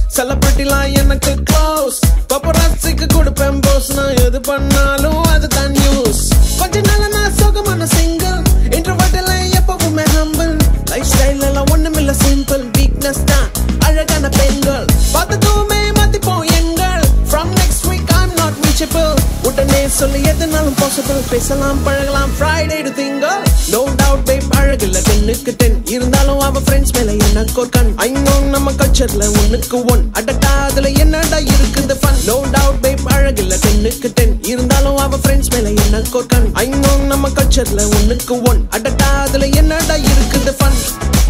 செலிபிரிட்டிலாம் எனக்கு க்ளோஸ் பப்பராசிக்கு கொடுப்பேன் போஸ் நான் எது பண்ணாலும் அதுதான் நியூஸ் கொஞ்ச நாளா நான் சுகமான சிங்கிள் இன்ட்ரோவர்ட்ல எப்பவுமே ஹம்பிள் லைஃப் ஸ்டைல் எல்லாம் ஒண்ணுமில்ல சிம்பிள் வீக்னஸ் தான் அழகான பெண்கள் பார்த்ததுமே மதிப்போம் எங்கள் from next week I'm not reachable உடனே சொல்லி எதுனாலும் பாசிபிள் பேசலாம் பழகலாம் ஃப்ரைடே டு திங்கள் நோ டவுட் பேப் அழகில்ல டென்னுக்கு டென் இருந்தாலும் அவ ஃப்ரெண்ட்ஸ் மேல எனக்கு ஒரு கண் ஐ நோ நம்ம கல்ச்சர்ல ஒண்ணுக்கு ஒன் அடட்டா அதுல என்னடா இருக்குது ஃபன் நோ டவுட் பேப் அழகில்ல டென்னுக்கு டென் இருந்தாலும் அவ ஃப்ரெண்ட்ஸ் மேல எனக்கு ஒரு கண் ஐ நோ நம்ம கல்ச்சர்ல ஒண்ணுக்கு ஒன் அடட்டா அதுல என்னடா இருக்குது ஃபன்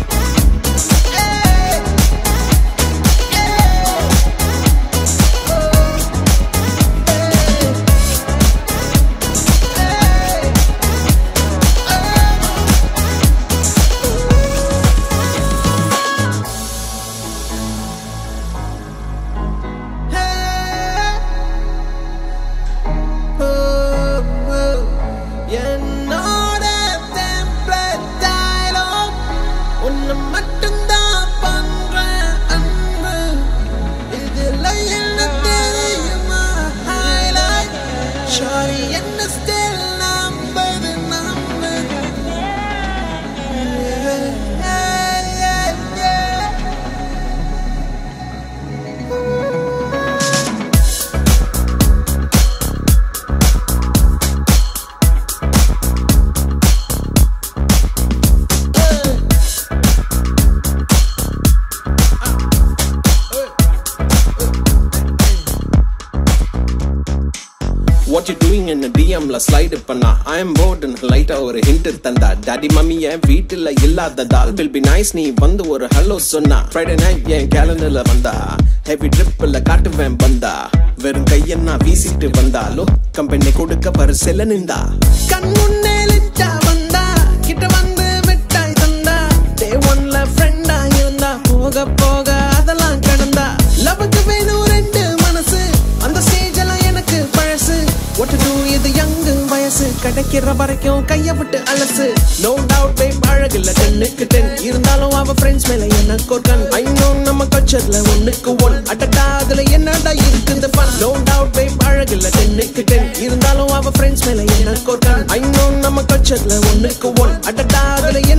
என்னோட template dialogue உன்னை மட்டும்தான் பண்றேன் அன்பு இதுல என்ன தெரியுமா highlight Shawty என்ன still நம்பது நம்பு Yeah, yeah, yeah. What you doing in a DMல ஸ்லைடு பண்ணா I am bored and லைட்டா ஒரு ஹிண்ட் தந்தா டாடி மம்மி என் வீட்டுல இல்லாததால் will be nice நீ வந்து ஒரு ஹலோ சொன்னா ஃப்ரைடே நைட் என் கேலண்டர்ல வந்தா ஹெவி ட்ரிப்ல காட்டுவேன் வந்தா வெறும் கையன்னா வீசிட்டு வந்தாலோ கம்பெனி கொடுக்க பரிசெல்ல நின்றா கண் முன்னே லிட்டா வந்தா கிட்ட வந்து மிட்டாய் தந்தா டே ஒன்ல ஃப்ரெண்டா இருந்தா போக போக அதெல்லாம் கடந்தா லவ்வுக்கு வேணும் ரெண்டு மனசு அந்த ஸ்டேஜ் எல்லாம் எனக்கு பழசு what to do இது யங்கு வயசு கிடைக்கிற வரைக்கும் கைய விட்டு அலசு நோ டவுட் பேப் அழகில்ல டென்னுக்கு டென் இருந்தாலும் அவ ஃப்ரெண்ட்ஸ் மேல எனக்கு ஒரு கண் ஐ நோ நம்ம கல்ச்சர்ல ஒண்ணுக்கு ஒன் அடட்டா அதுல என்னடா இருக்குது ஃபன் நோ டவுட் பேப் அழகில்ல டென்னுக்கு டென் இருந்தாலும் அவ ஃப்ரெண்ட்ஸ் மேல எனக்கு ஒரு கண் ஐ நோ நம்ம கல்ச்சர்ல ஒண்ணுக்கு ஒன் அடட்டா அதுல